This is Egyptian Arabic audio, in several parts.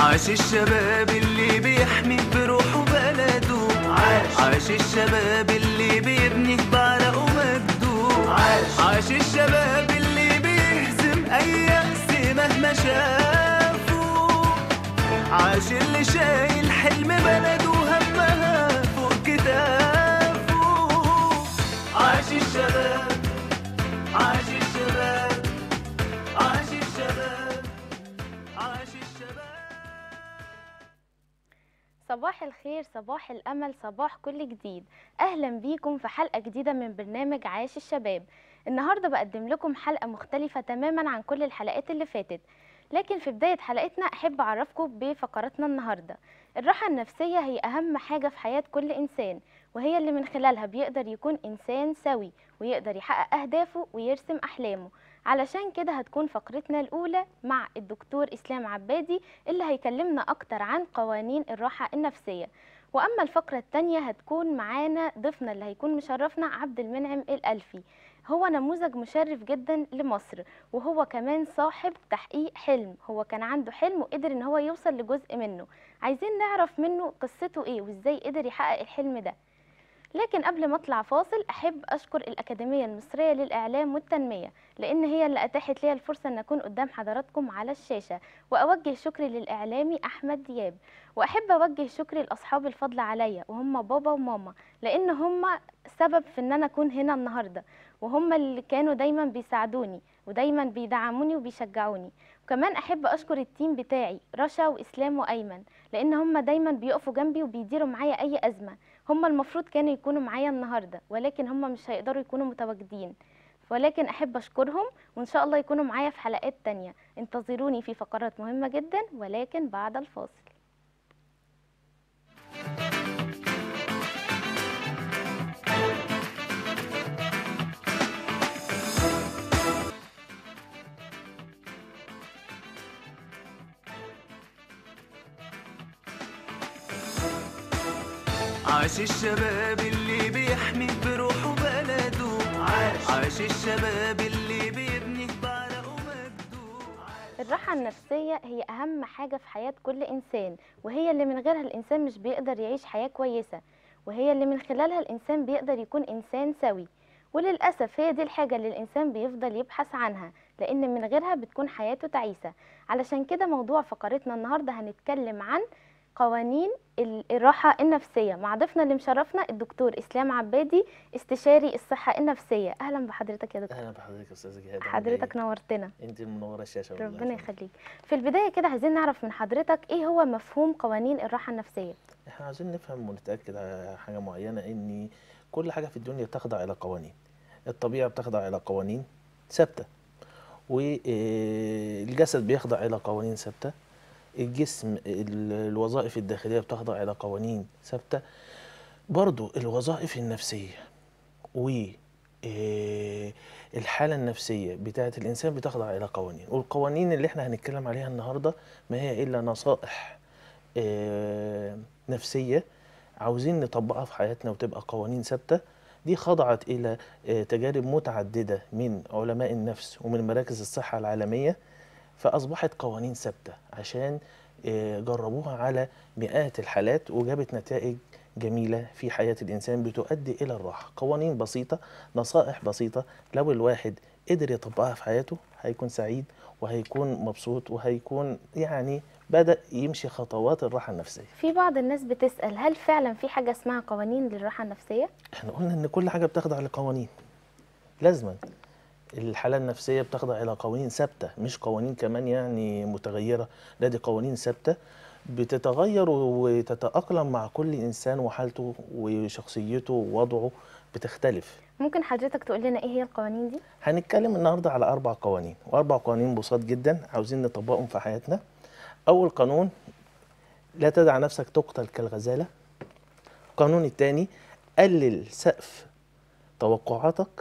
عاش الشباب اللي بيحمي بروحه بلده عاش عاش الشباب اللي بيبني بعرقه ومجده عاش عاش الشباب اللي بيهزم اي يأس مهما شافوا عاش اللي شايل حلم بلده وهمها فوق كتافه عاش الشباب عاش الشباب عاش الشباب عاش الشباب صباح الخير صباح الأمل صباح كل جديد أهلا بيكم في حلقة جديدة من برنامج عاش الشباب النهاردة بقدم لكم حلقة مختلفة تماما عن كل الحلقات اللي فاتت لكن في بداية حلقتنا أحب أعرفكم بفقراتنا النهاردة الراحة النفسية هي أهم حاجة في حياة كل إنسان وهي اللي من خلالها بيقدر يكون إنسان سوي ويقدر يحقق أهدافه ويرسم أحلامه علشان كده هتكون فقرتنا الأولى مع الدكتور إسلام عبادي اللي هيكلمنا أكتر عن قوانين الراحة النفسية وأما الفقرة التانية هتكون معانا ضيفنا اللي هيكون مشرفنا عبد المنعم الألفي هو نموذج مشرف جدا لمصر وهو كمان صاحب تحقيق حلم هو كان عنده حلم وقدر ان هو يوصل لجزء منه عايزين نعرف منه قصته ايه وازاي قدر يحقق الحلم ده لكن قبل ما اطلع فاصل احب اشكر الاكاديميه المصريه للاعلام والتنميه لان هي اللي اتاحت لي الفرصه ان اكون قدام حضراتكم على الشاشه واوجه شكري للاعلامي احمد دياب واحب اوجه شكري لاصحاب الفضل عليا وهم بابا وماما لان هم سبب في ان انا اكون هنا النهارده وهم اللي كانوا دايما بيساعدوني ودايما بيدعموني وبيشجعوني وكمان احب اشكر التيم بتاعي رشا واسلام وايمن لان هم دايما بيقفوا جنبي وبيديروا معايا اي ازمه هم المفروض كانوا يكونوا معايا النهارده ولكن هم مش هيقدروا يكونوا متواجدين ولكن احب اشكرهم وان شاء الله يكونوا معايا في حلقات تانية انتظروني في فقرات مهمه جدا ولكن بعد الفاصل عاش الشباب اللي بيحمي بروحه بلده عاش عاش الشباب اللي بيبني بعرقه ومجده الراحة النفسية هي أهم حاجة في حياة كل إنسان وهي اللي من غيرها الإنسان مش بيقدر يعيش حياة كويسة وهي اللي من خلالها الإنسان بيقدر يكون إنسان سوي وللأسف هي دي الحاجة اللي الإنسان بيفضل يبحث عنها لأن من غيرها بتكون حياته تعيسة علشان كده موضوع فقرتنا النهاردة هنتكلم عن قوانين ال- الراحة النفسية مع ضيفنا اللي مشرفنا الدكتور إسلام عبادي استشاري الصحة النفسية أهلا بحضرتك يا دكتور اهلا بحضرتك يا استاذ جهاد عامل حضرتك إيه؟ نورتنا انت منوره الشاشه والله ربنا يخليك. يخليك في البداية كده عايزين نعرف من حضرتك ايه هو مفهوم قوانين الراحة النفسية احنا عايزين نفهم ونتاكد على حاجه معينه ان كل حاجه في الدنيا تخضع الى قوانين الطبيعه بتخضع الى قوانين ثابته والجسد بيخضع الى قوانين ثابته الجسم ال- الوظائف الداخليه بتخضع الى قوانين ثابته برضو الوظائف النفسيه و آه، الحالة النفسية بتاعة الإنسان بتخضع إلى قوانين والقوانين اللي احنا هنتكلم عليها النهاردة ما هي إلا نصائح آه، نفسية عاوزين نطبقها في حياتنا وتبقى قوانين ثابتة دي خضعت إلى آه، تجارب متعددة من علماء النفس ومن مراكز الصحة العالمية فأصبحت قوانين ثابتة عشان آه، جربوها على مئات الحالات وجابت نتائج جميلة في حياة الإنسان بتؤدي إلى الراحة قوانين بسيطة نصائح بسيطة لو الواحد قدر يطبقها في حياته هيكون سعيد وهيكون مبسوط وهيكون يعني بدأ يمشي خطوات الراحة النفسية في بعض الناس بتسأل هل فعلا في حاجة اسمها قوانين للراحة النفسية احنا قلنا ان كل حاجة بتخضع لقوانين لازما الحالة النفسية بتخضع إلى قوانين ثابتة مش قوانين كمان يعني متغيرة لا دي قوانين ثابتة بتتغير وتتأقلم مع كل إنسان وحالته وشخصيته ووضعه بتختلف ممكن حضرتك تقول لنا ايه هي القوانين دي هنتكلم النهارده على اربع قوانين واربع قوانين بساط جدا عاوزين نطبقهم في حياتنا اول قانون لا تدع نفسك تقتل كالغزاله القانون الثاني قلل سقف توقعاتك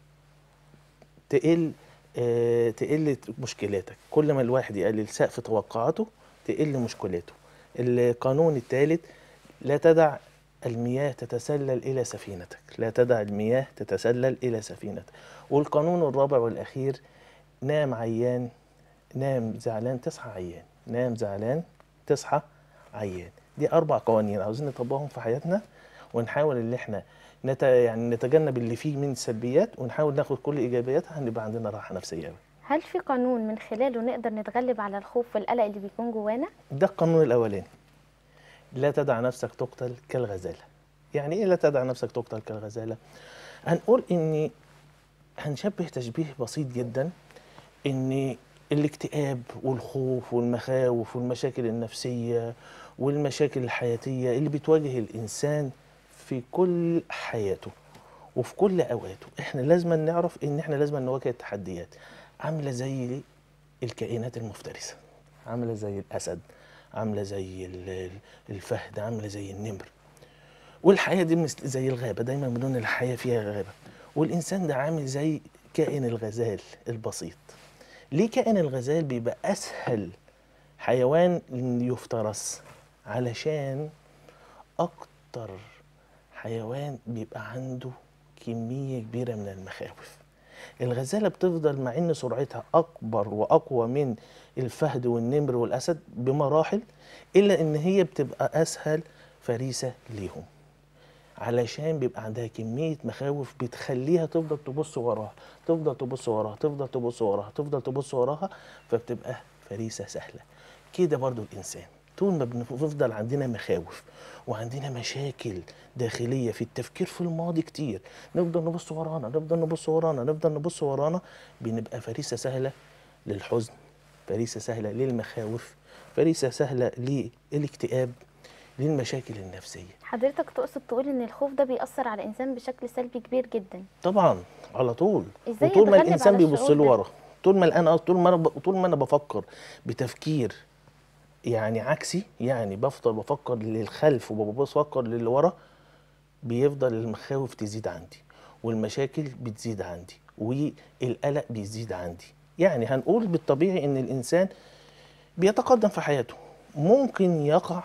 تقل آه تقل مشكلاتك كل ما الواحد يقلل سقف توقعاته تقل مشكلاته القانون الثالث لا تدع المياه تتسلل إلى سفينتك لا تدع المياه تتسلل إلى سفينتك والقانون الرابع والأخير نام عيان نام زعلان تصحى عيان نام زعلان تصحى عيان دي اربع قوانين عاوزين نطبقهم في حياتنا ونحاول ان احنا نت... يعني نتجنب اللي فيه من سلبيات ونحاول ناخد كل ايجابياتها هنبقى عندنا راحه نفسيه قوي هل في قانون من خلاله نقدر نتغلب على الخوف والقلق اللي بيكون جوانا ده القانون الاولاني لا تدع نفسك تقتل كالغزاله يعني ايه لا تدع نفسك تقتل كالغزاله هنقول ان هنشبه تشبيه بسيط جدا ان الاكتئاب والخوف والمخاوف والمشاكل النفسيه والمشاكل الحياتيه اللي بتواجه الانسان في كل حياته وفي كل اوقاته احنا لازم نعرف ان احنا لازم نواجه التحديات عامله زي الكائنات المفترسه عامله زي الاسد عامله زي ال- الفهد عامله زي النمر والحياه دي مثل زي الغابه دايما بنقول إن الحياه فيها غابه والانسان ده عامل زي كائن الغزال البسيط ليه كائن الغزال بيبقى اسهل حيوان يفترس علشان اكتر حيوان بيبقى عنده كميه كبيره من المخاوف الغزاله بتفضل مع ان سرعتها اكبر واقوى من الفهد والنمر والاسد بمراحل الا ان هي بتبقى اسهل فريسه ليهم علشان بيبقى عندها كمية مخاوف بتخليها تفضل تبص وراها تفضل تبص وراها تفضل تبص وراها تفضل تبص وراها فبتبقى فريسة سهلة كده برضو الإنسان طول ما بنفضل عندنا مخاوف وعندنا مشاكل داخلية في التفكير في الماضي كتير نفضل نبص ورانا نفضل نبص ورانا نفضل نبص ورانا بنبقى فريسة سهلة للحزن فريسة سهلة للمخاوف فريسة سهلة للاكتئاب للمشاكل النفسية حضرتك تقصد تقول ان الخوف ده بيأثر على الانسان بشكل سلبي كبير جدا طبعا على طول إزاي وطول ما أتغلب الانسان على بيبص الشعور ده؟ لورا طول ما انا طول ما انا ب- طول ما انا بفكر بتفكير يعني عكسي يعني بفضل بفكر للخلف وببص بفكر للي ورا بيفضل المخاوف تزيد عندي والمشاكل بتزيد عندي والقلق بيزيد عندي يعني هنقول بالطبيعي ان الانسان بيتقدم في حياته ممكن يقع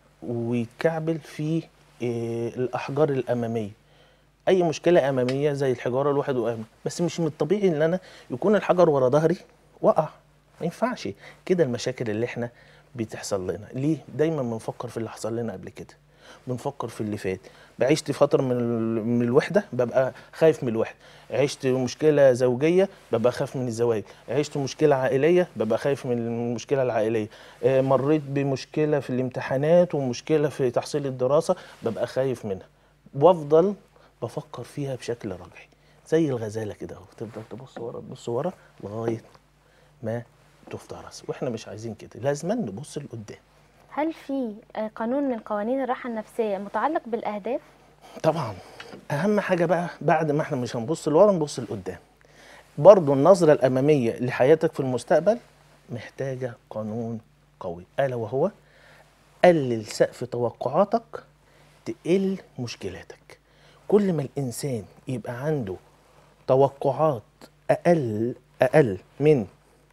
ويتكعبل في آه، الاحجار الاماميه اي مشكله اماميه زي الحجاره الواحد وقام بس مش من الطبيعي ان انا يكون الحجر ورا ظهري وقع ما ينفعش كده المشاكل اللي احنا بتحصل لنا ليه دايما بنفكر في اللي حصل لنا قبل كده بنفكر في اللي فات عشت فتره من ال- من الوحده ببقى خايف من الوحده عشت مشكله زوجيه ببقى خايف من الزواج عشت مشكله عائليه ببقى خايف من المشكله العائليه آه، مريت بمشكله في الامتحانات ومشكله في تحصيل الدراسه ببقى خايف منها وافضل بفكر فيها بشكل رجعي زي الغزاله كده اهو تفضل تبص ورا تبص ورا لغايه ما تفترس واحنا مش عايزين كده لازم نبص لقدام هل في آه، قانون من قوانين الراحة النفسية متعلق بالأهداف؟ طبعا اهم حاجه بقى بعد ما احنا مش هنبص لورا نبص لقدام برضو النظره الاماميه لحياتك في المستقبل محتاجه قانون قوي الا وهو قلل سقف توقعاتك تقل مشكلاتك كل ما الانسان يبقى عنده توقعات اقل اقل من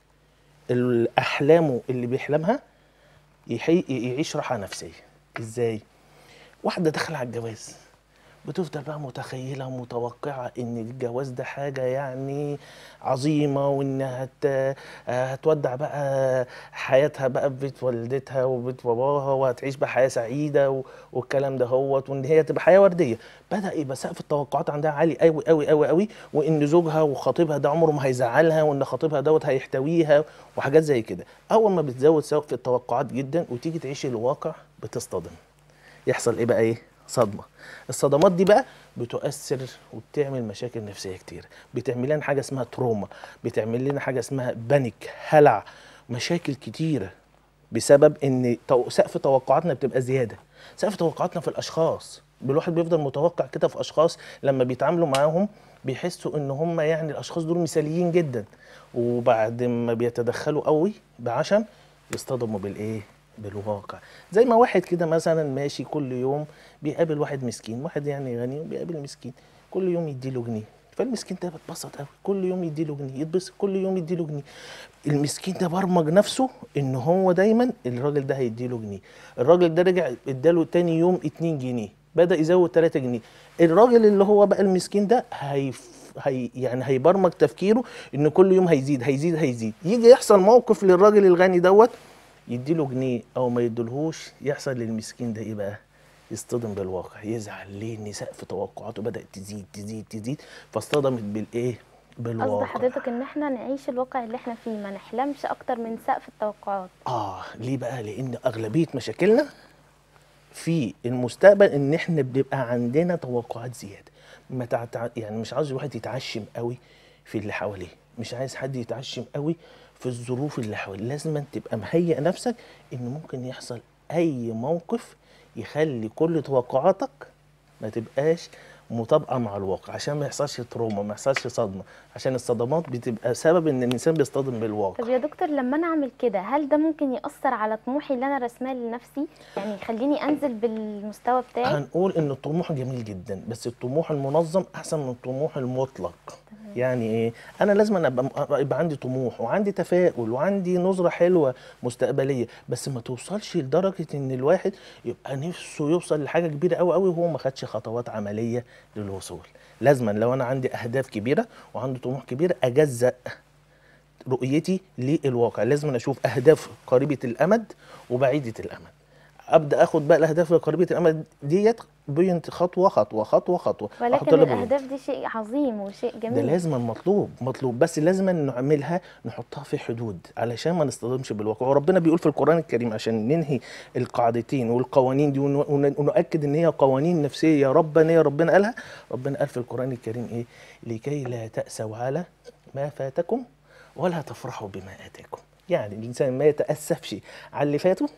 احلامه اللي بيحلمها يحي- يعيش راحه نفسيه ازاي واحده داخله على الجواز بتفضل بقى متخيله ومتوقعه ان الجواز ده حاجه يعني عظيمه وانها هت... هتودع بقى حياتها بقى في بيت والدتها وبيت باباها وهتعيش بقى حياه سعيده و... والكلام ده هوت وان هي تبقى حياه ورديه بدا يبقى سقف التوقعات عندها عالي قوي قوي قوي قوي وان زوجها وخطيبها ده عمره ما هيزعلها وان خطيبها دوت هيحتويها وحاجات زي كده اول ما بتزود سقف التوقعات جدا وتيجي تعيش الواقع بتصطدم يحصل ايه بقى ايه صدمه الصدمات دي بقى بتؤثر وبتعمل مشاكل نفسيه كتير بتعمل لنا حاجه اسمها تروما بتعمل لنا حاجه اسمها بانيك هلع مشاكل كتيره بسبب ان تو- سقف توقعاتنا بتبقى زياده سقف توقعاتنا في الاشخاص الواحد بيفضل متوقع كده في اشخاص لما بيتعاملوا معاهم بيحسوا ان هم يعني الاشخاص دول مثاليين جدا وبعد ما بيتدخلوا قوي بعشم يصطدموا بالايه بالواقع زي ما واحد كده مثلا ماشي كل يوم بيقابل واحد مسكين واحد يعني غني وبيقابل مسكين كل يوم يديله جنيه فالمسكين ده بيتبسط قوي كل يوم يديله جنيه يتبسط كل يوم يديله جنيه المسكين ده برمج نفسه ان هو دايما الراجل ده هيديله جنيه الراجل ده رجع اداله تاني يوم 2 جنيه بدا يزود 3 جنيه الراجل اللي هو بقى المسكين ده هيف هي يعني هيبرمج تفكيره ان كل يوم هيزيد هيزيد هيزيد يجي يحصل موقف للراجل الغني دوت يديله جنيه او ما يديلهوش يحصل للمسكين ده ايه بقى يصطدم بالواقع يزعل ليه ان سقف توقعاته بدات تزيد تزيد تزيد فاصطدمت بالايه قصد بالواقع حضرتك ان احنا نعيش الواقع اللي احنا فيه ما نحلمش اكتر من سقف التوقعات اه ليه بقى لان اغلبيه مشاكلنا في المستقبل ان احنا بنبقى عندنا توقعات زياده ما تعتع... يعني مش عاوز الواحد يتعشم قوي في اللي حواليه مش عايز حد يتعشم قوي في الظروف اللي حواليه لازم تبقى مهيئ نفسك ان ممكن يحصل اي موقف يخلي كل توقعاتك ما تبقاش مطابقه مع الواقع عشان ما يحصلش تروما ما يحصلش صدمه عشان الصدمات بتبقى سبب ان الانسان بيصطدم بالواقع طب يا دكتور لما انا اعمل كده هل ده ممكن ياثر على طموحي اللي انا رسماه لنفسي يعني يخليني انزل بالمستوى بتاعي هنقول ان الطموح جميل جدا بس الطموح المنظم احسن من الطموح المطلق يعني ايه انا لازم أنا ابقى يبقى عندي طموح وعندي تفاؤل وعندي نظره حلوه مستقبليه بس ما توصلش لدرجه ان الواحد يبقى نفسه يوصل لحاجه كبيره قوي قوي وهو ما خدش خطوات عمليه للوصول لازما لو انا عندي اهداف كبيره وعندي طموح كبيره اجزأ رؤيتي للواقع لازم أنا اشوف اهداف قريبه الامد وبعيده الامد ابدا اخد بقى الاهداف القريبه الامد ديت بينت خطوه خطوه خطوه خطوه أحط ولكن لها بينت. الاهداف دي شيء عظيم وشيء ده جميل لازم مطلوب مطلوب بس لازم نعملها نحطها في حدود علشان ما نصطدمش بالواقع وربنا بيقول في القرآن الكريم عشان ننهي القاعدتين والقوانين دي ون- ون- ونؤكد ان هي قوانين نفسية يا ربنا يا ربنا قالها ربنا قال في القرآن الكريم ايه لكي لا تأسوا على ما فاتكم ولا تفرحوا بما آتاكم يعني الإنسان ما يتأسفش على اللي فاته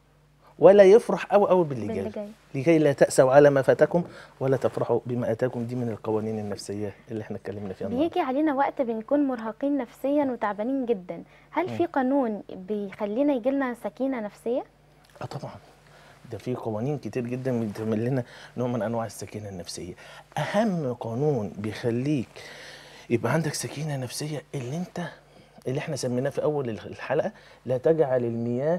ولا يفرح قوي قوي باللي باللي جاي جاي. لكي لا تأسوا على ما فاتكم ولا تفرحوا بما آتاكم دي من القوانين النفسية اللي احنا اتكلمنا فيها النهارده بيجي علينا وقت بنكون مرهقين نفسيا وتعبانين جدا هل في قانون بيخلينا يجيلنا سكينة نفسية اه طبعا ده في قوانين كتير جدا بتعمل لنا نوع من انواع السكينه النفسيه اهم قانون بيخليك يبقى عندك سكينه نفسيه اللي انت اللي احنا سميناه في اول الحلقه لا تجعل المياه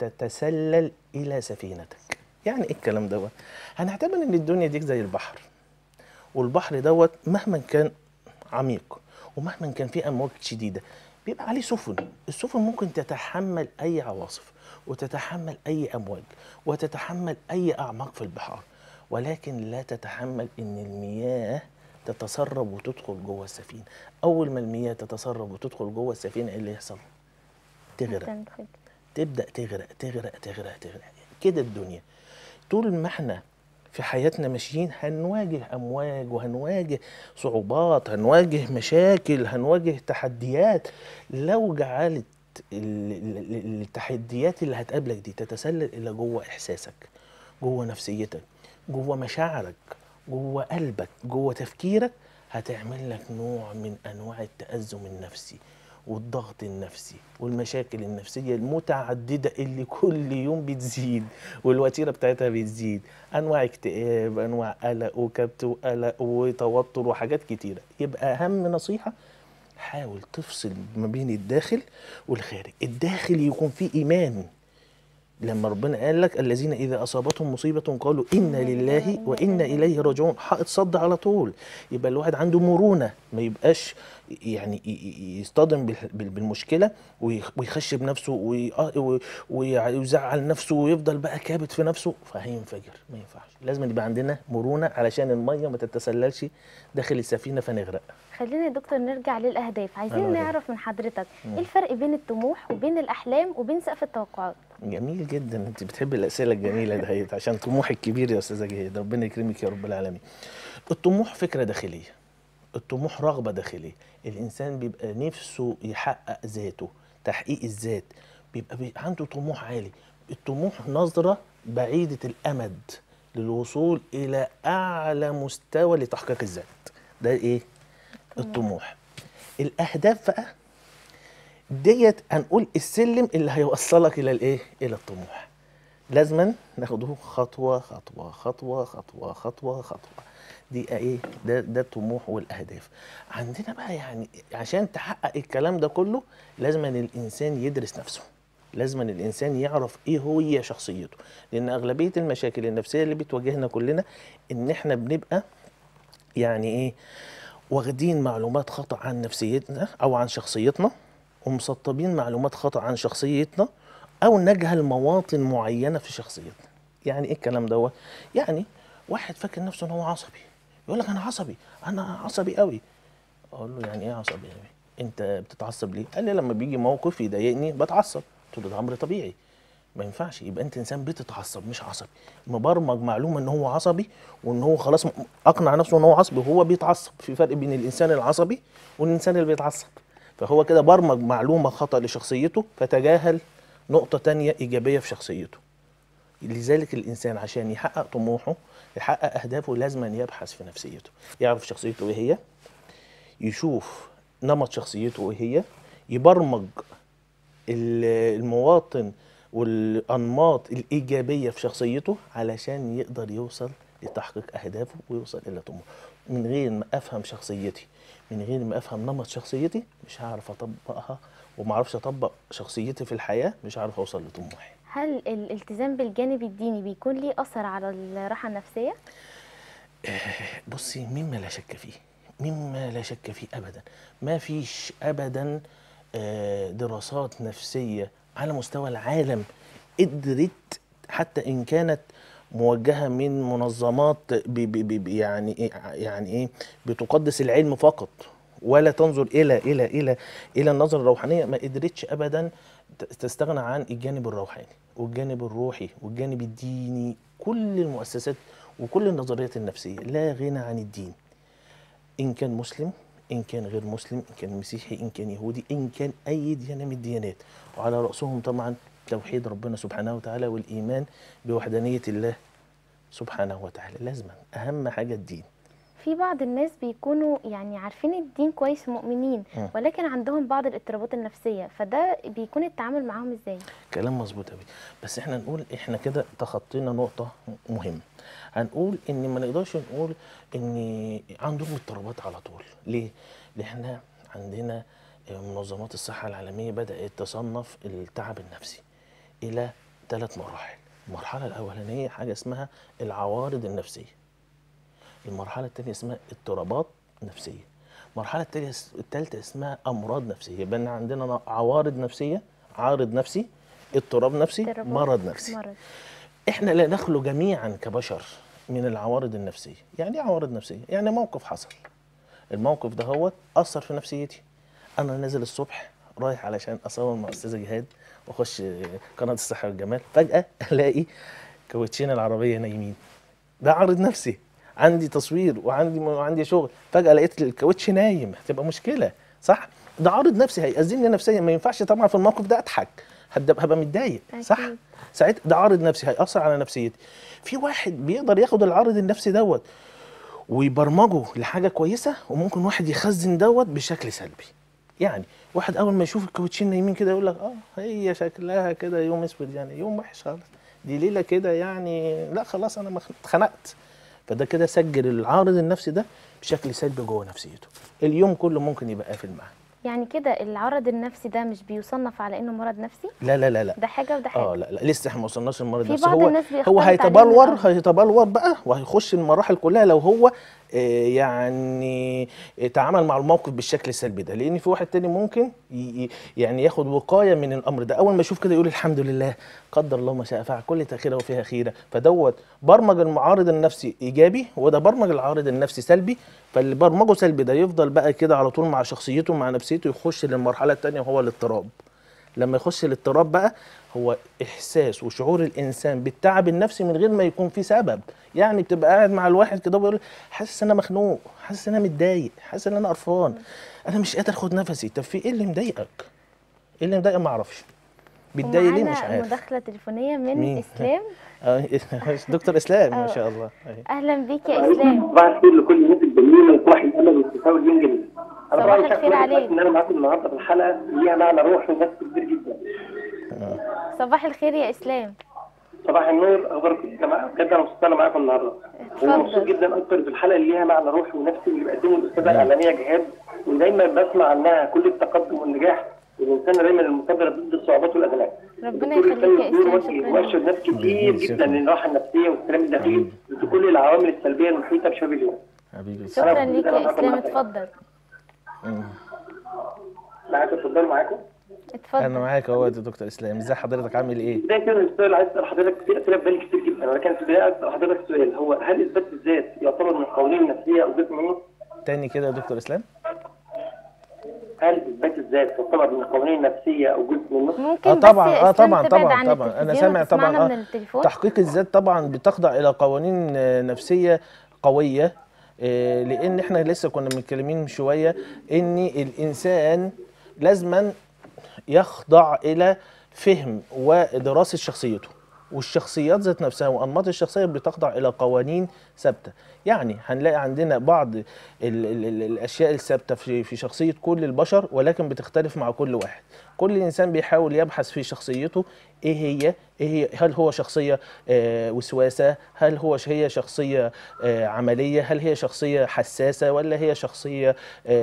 تتسلل الى سفينتك يعني ايه الكلام دوت هنعتبر ان الدنيا دي زي البحر والبحر دوت مهما كان عميق ومهما كان فيه امواج شديده بيبقى عليه سفن السفن ممكن تتحمل اي عواصف وتتحمل اي امواج وتتحمل اي اعماق في البحار ولكن لا تتحمل ان المياه تتسرب وتدخل جوه السفينه اول ما المياه تتسرب وتدخل جوه السفينه ايه اللي يحصل تغرق تنفذ. تبدا تغرق تغرق تغرق تغرق كده الدنيا طول ما احنا في حياتنا ماشيين هنواجه امواج وهنواجه صعوبات هنواجه مشاكل هنواجه تحديات لو جعلت ال- ال- ال- التحديات اللي هتقابلك دي تتسلل الى جوه احساسك جوه نفسيتك جوه مشاعرك جوه قلبك جوه تفكيرك هتعمل لك نوع من انواع التأزم النفسي والضغط النفسي والمشاكل النفسية المتعددة اللي كل يوم بتزيد والوتيرة بتاعتها بتزيد أنواع اكتئاب أنواع قلق وكبت وقلق وتوتر وحاجات كتيرة يبقى أهم نصيحة حاول تفصل ما بين الداخل والخارج الداخل يكون فيه إيمان لما ربنا قال لك الذين اذا اصابتهم مصيبه قالوا انا لله وانا اليه راجعون حائط صد على طول يبقى الواحد عنده مرونه ما يبقاش يعني ي- ي- يصطدم بال- بال- بالمشكله ويخ- ويخش بنفسه وي- آه و- ويزعل نفسه ويفضل بقى كابت في نفسه فهينفجر ما ينفعش لازم يبقى عندنا مرونه علشان الميه ما تتسللش داخل السفينه فنغرق خلينا يا دكتور نرجع للاهداف عايزين أيوة. نعرف من حضرتك ايه الفرق بين الطموح وبين الاحلام وبين سقف التوقعات جميل جدا انت بتحبي الاسئله الجميله دهيت عشان طموحك كبير يا استاذه جهاد ربنا يكرمك يا رب العالمين الطموح فكره داخليه الطموح رغبه داخليه الانسان بيبقى نفسه يحقق ذاته تحقيق الذات بيبقى بي عنده طموح عالي الطموح نظره بعيده الامد للوصول الى اعلى مستوى لتحقيق الذات ده ايه الطموح الاهداف بقى ديت هنقول السلم اللي هيوصلك الى الايه الى الطموح لازما ناخده خطوه خطوه خطوه خطوه خطوه خطوه دي ايه ده ده الطموح والاهداف عندنا بقى يعني عشان تحقق الكلام ده كله لازما الانسان يدرس نفسه لازما الانسان يعرف ايه هي شخصيته لان اغلبيه المشاكل النفسيه اللي بتواجهنا كلنا ان احنا بنبقى يعني ايه واخدين معلومات خطأ عن نفسيتنا او عن شخصيتنا ومسطبين معلومات خطأ عن شخصيتنا او نجهل مواطن معينه في شخصيتنا يعني ايه الكلام دوت يعني واحد فاكر نفسه ان هو عصبي يقول لك انا عصبي انا عصبي قوي اقول له يعني ايه عصبي قوي انت بتتعصب ليه قال لي لما بيجي موقف يضايقني بتعصب قلت له ده امر طبيعي ما ينفعش يبقى انت انسان بتتعصب مش عصبي مبرمج معلومه ان هو عصبي وان هو خلاص م- اقنع نفسه ان هو عصبي وهو بيتعصب في فرق بين الانسان العصبي والانسان اللي بيتعصب فهو كده برمج معلومه خطا لشخصيته فتجاهل نقطه تانية ايجابيه في شخصيته لذلك الانسان عشان يحقق طموحه يحقق اهدافه لازم أن يبحث في نفسيته يعرف شخصيته ايه هي يشوف نمط شخصيته ايه هي يبرمج ال- المواطن والانماط الايجابيه في شخصيته علشان يقدر يوصل لتحقيق اهدافه ويوصل الى طموحه من غير ما افهم شخصيتي من غير ما افهم نمط شخصيتي مش هعرف اطبقها وما اعرفش اطبق شخصيتي في الحياه مش هعرف اوصل لطموحي هل الالتزام بالجانب الديني بيكون ليه اثر على الراحه النفسيه بصي مما لا شك فيه مما لا شك فيه ابدا ما فيش ابدا آه، دراسات نفسيه على مستوى العالم قدرت حتى ان كانت موجهه من منظمات ب ب ب يعني إيه يعني ايه بتقدس العلم فقط ولا تنظر الى الى الى الى النظره الروحانيه ما قدرتش ابدا ت- تستغنى عن الجانب الروحاني والجانب الروحي والجانب الديني كل المؤسسات وكل النظريات النفسيه لا غنى عن الدين ان كان مسلم ان كان غير مسلم ان كان مسيحي ان كان يهودي ان كان اي ديانه من الديانات وعلى راسهم طبعا توحيد ربنا سبحانه وتعالى والايمان بوحدانيه الله سبحانه وتعالى لازما اهم حاجه الدين في بعض الناس بيكونوا يعني عارفين الدين كويس ومؤمنين مم. ولكن عندهم بعض الاضطرابات النفسيه فده بيكون التعامل معاهم ازاي كلام مظبوط قوي بس احنا نقول احنا كده تخطينا نقطه مهمه هنقول ان ما نقدرش نقول ان عندهم اضطرابات على طول ليه لان احنا عندنا منظمات الصحه العالميه بدات تصنف التعب النفسي الى ثلاث مراحل المرحله الاولانيه حاجه اسمها العوارض النفسيه المرحله الثانيه اسمها اضطرابات نفسيه المرحله التانية الثالثه اسمها امراض نفسيه يبقى إن عندنا عوارض نفسيه عارض نفسي اضطراب نفسي اضطرابات، مرض نفسي مرض احنا لا نخلو جميعا كبشر من العوارض النفسيه يعني ايه عوارض نفسيه يعني موقف حصل الموقف ده هو اثر في نفسيتي انا نازل الصبح رايح علشان اصور مع استاذه جهاد واخش قناه الصحه والجمال فجاه الاقي كاوتشين العربيه نايمين ده عارض نفسي عندي تصوير وعندي وعندي شغل فجاه لقيت الكاوتش نايم هتبقى مشكله صح ده عارض نفسي هيأذيني نفسيا ما ينفعش طبعا في الموقف ده اضحك هبقى هبقى متضايق صح أكيد. ساعتها ده عارض نفسي هيأثر على نفسيتي في واحد بيقدر ياخد العارض النفسي دوت ويبرمجه لحاجه كويسه وممكن واحد يخزن دوت بشكل سلبي يعني واحد اول ما يشوف الكاوتشين نايمين كده يقول لك اه هي شكلها كده يوم اسود يعني يوم وحش خالص دي ليله كده يعني لا خلاص انا مخ- اتخنقت فده كده سجل العارض النفسي ده بشكل سلبي جوه نفسيته اليوم كله ممكن يبقى قافل معاه يعني كده العرض النفسي ده مش بيصنف على انه مرض نفسي لا لا لا لا ده حاجه وده حاجه اه لا لا لسه احنا ما وصلناش للمرض في نفسه بعض هو الناس هو بيختلط عليهم هيتبلور الأمر. هيتبلور بقى وهيخش المراحل كلها لو هو آه، يعني تعامل مع الموقف بالشكل السلبي ده لان في واحد تاني ممكن ي- ي- يعني ياخد وقايه من الامر ده اول ما يشوف كده يقول الحمد لله قدر الله ما شاء فعل كل تاخيره وفيها خيره فدوت برمج المعارض النفسي ايجابي وده برمج العارض النفسي سلبي فاللي برمجه سلبي ده يفضل بقى كده على طول مع شخصيته مع نفسيته يخش للمرحله الثانيه وهو الاضطراب لما يخش الاضطراب بقى هو احساس وشعور الانسان بالتعب النفسي من غير ما يكون في سبب يعني بتبقى قاعد مع الواحد كده وبيقول حاسس ان انا مخنوق حاسس ان انا متضايق حاسس ان انا قرفان انا مش قادر اخد نفسي طب في ايه اللي مضايقك ايه اللي مضايقك ما اعرفش بتضايق ليه مش ومعانا عارف مداخله تليفونيه من مين؟ اسلام آه، دكتور اسلام ما آه. شاء الله أيوة. اهلا بيك يا اسلام صباح الخير لكل الناس الجميله وصباح الامل والتفاؤل اليوم جميل. انا صباح طبعاً مش الخير عارف أقول لك عليك. ان انا معاكم النهارده في الحلقه ليها معنى روحي ونفسي كبير جدا. صباح الخير يا اسلام صباح النور اخباركم يا جماعه بجد انا مبسوط انا معاكم النهارده. اتفضل. ومبسوط جدا اكتر في الحلقه اللي ليها معنى روحي ونفسي اللي بيقدمه الاستاذه الاعلاميه جهاد ودايما بسمع عنها كل التقدم والنجاح والانسان دايما المثابره ضد الصعوبات والازمات. ربنا الدكتور يخليك يا السيد إسلام، نور شكراً مؤشر ناس كتير شكراً. جدا للراحه النفسيه والسلام الداخلي في كل العوامل السلبيه المحيطه بشباب اليوم. حبيبي شكرا ليك أنا يا معاكم اسلام معاكم. اتفضل مم. معاكم اتفضلوا معاكم. اتفضل انا معاك اهوت يا دكتور اسلام ازي حضرتك عامل ايه بداية كده السؤال عايز اسال حضرتك في اسئله في بالي كتير جدا ولكن في البدايه اسال حضرتك سؤال هو هل اثبات الذات يعتبر من القوانين النفسيه او جزء منه؟ تاني كده يا دكتور اسلام هل اثبات الذات تعتبر من القوانين النفسيه او جزء منه؟ ممكن اه بس طبعا اه إسلام طبعا تبعد طبعا عن طبعا انا التلفزيون سامع وتسمعنا طبعا من اه التليفون تحقيق الذات طبعا بتخضع الى قوانين آه، نفسيه قويه آه، لان احنا لسه كنا متكلمين من شويه ان الانسان لازما يخضع الى فهم ودراسه شخصيته والشخصيات ذات نفسها وانماط الشخصيه بتخضع الى قوانين ثابته يعني هنلاقي عندنا بعض ال ال ال الاشياء الثابته في في شخصيه كل البشر ولكن بتختلف مع كل واحد كل انسان بيحاول يبحث في شخصيته ايه هي ايه هي هل هو شخصيه آه وسواسه هل هو ش- هي شخصيه آه عمليه هل هي شخصيه حساسه ولا هي شخصيه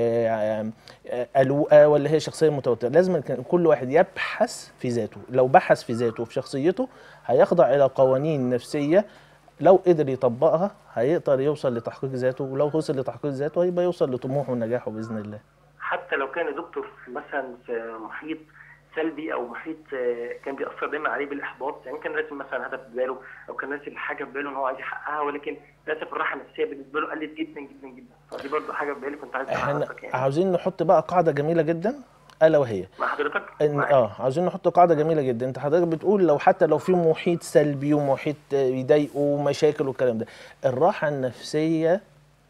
آه آه قلوقه ولا هي شخصيه متوتره لازم كان كل واحد يبحث في ذاته لو بحث في ذاته وفي شخصيته هيخضع الى قوانين نفسيه لو قدر يطبقها هيقدر يوصل لتحقيق ذاته ولو وصل لتحقيق ذاته هيبقى يوصل لطموحه ونجاحه باذن الله حتى لو كان دكتور مثلا في محيط سلبي او محيط آه، كان بيأثر دايما عليه بالاحباط يعني كان راسم مثلا هدف في باله او كان راسم حاجه في باله ان هو عايز يحققها ولكن للاسف الراحه النفسيه بالنسبه له قلت جدا جدا جدا فدي برضو حاجه في بالي كنت عايز اسمع احنا حضرتك يعني عاوزين نحط بقى قاعده جميله جدا الا وهي مع حضرتك ان معاك. اه عاوزين نحط قاعده جميله جدا انت حضرتك بتقول لو حتى لو في محيط سلبي ومحيط آه، يضايقه ومشاكل والكلام ده الراحه النفسيه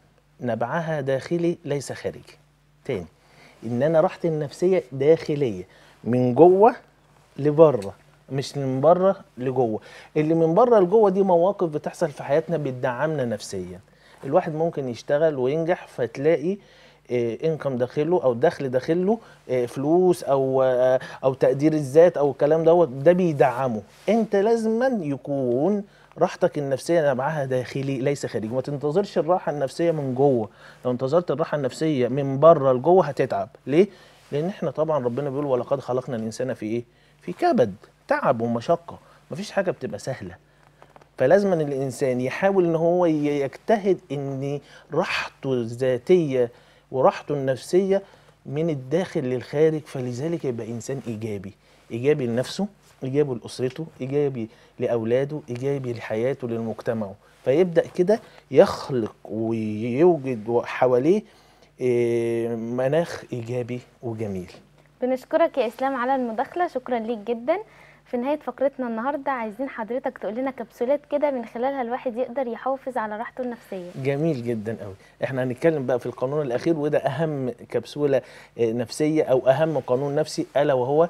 نبعها داخلي ليس خارجي تاني ان انا راحتي النفسيه داخليه من جوه لبره مش من بره لجوه اللي من بره لجوه دي مواقف بتحصل في حياتنا بتدعمنا نفسيا الواحد ممكن يشتغل وينجح فتلاقي انكم داخله او دخل داخله آه، فلوس او آه، او تقدير الذات او الكلام دوت ده بيدعمه انت لازما يكون راحتك النفسيه نبعها داخلي ليس خارجي ما تنتظرش الراحه النفسيه من جوه لو انتظرت الراحه النفسيه من بره لجوه هتتعب ليه لان احنا طبعا ربنا بيقول ولقد خلقنا الانسان في ايه في كبد تعب ومشقه مفيش حاجه بتبقى سهله فلازم أن الانسان يحاول ان هو ي- يجتهد ان راحته الذاتيه وراحته النفسيه من الداخل للخارج فلذلك يبقى انسان ايجابي ايجابي لنفسه ايجابي لاسرته ايجابي لاولاده ايجابي لحياته لمجتمعه فيبدا كده يخلق ويوجد حواليه إيه، مناخ ايجابي وجميل بنشكرك يا اسلام على المداخله شكرا ليك جدا في نهايه فقرتنا النهارده عايزين حضرتك تقول لنا كبسولات كده من خلالها الواحد يقدر يحافظ على راحته النفسيه جميل جدا قوي احنا هنتكلم بقى في القانون الاخير وده اهم كبسوله آه، نفسيه او اهم قانون نفسي الا وهو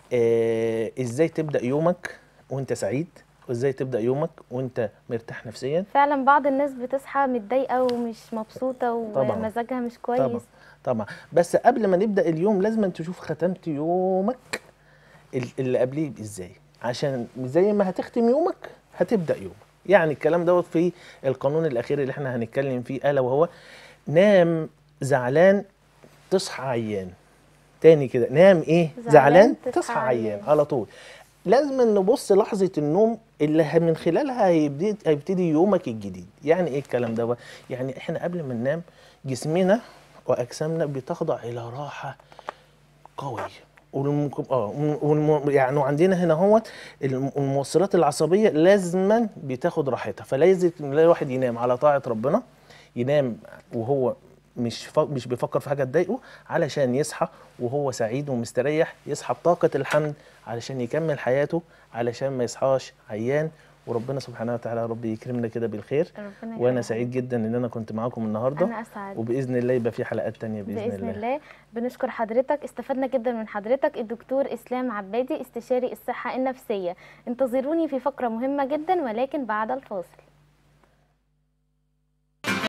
آه، ازاي تبدا يومك وانت سعيد وازاي تبدا يومك وانت مرتاح نفسيا فعلا بعض الناس بتصحى متضايقه ومش مبسوطه طبعاً. ومزاجها مش طبعا كويس طبعا بس قبل ما نبدا اليوم لازم تشوف ختمت يومك ال- اللي قبليه ازاي عشان زي ما هتختم يومك هتبدا يومك يعني الكلام دوت في القانون الاخير اللي احنا هنتكلم فيه الا وهو نام زعلان تصحى عيان تاني كده نام ايه زعلان زعلان تصحى تصحى عيان عيان. على طول لازم نبص لحظة النوم اللي ه- من خلالها هيبتدي هيبتدي يومك الجديد يعني ايه الكلام ده يعني احنا قبل ما ننام جسمنا واجسامنا بتخضع الى راحة قوية والمك... اه والم... يعني وعندنا هنا هو الموصلات العصبيه لازما بتاخد راحتها فلازم الواحد ينام على طاعه ربنا ينام وهو مش ف... مش بيفكر في حاجه تضايقه علشان يصحى وهو سعيد ومستريح يصحى بطاقه الحمد علشان يكمل حياته علشان ما يصحاش عيان وربنا سبحانه وتعالى يا رب يكرمنا كده بالخير ربنا وانا يخليك. سعيد جدا ان انا كنت معاكم النهارده انا اسعد وباذن الله يبقى في حلقات تانية باذن, بإذن الله. الله بنشكر حضرتك استفدنا جدا من حضرتك الدكتور إسلام عبادي استشاري الصحة النفسية انتظروني في فقرة مهمة جدا ولكن بعد الفاصل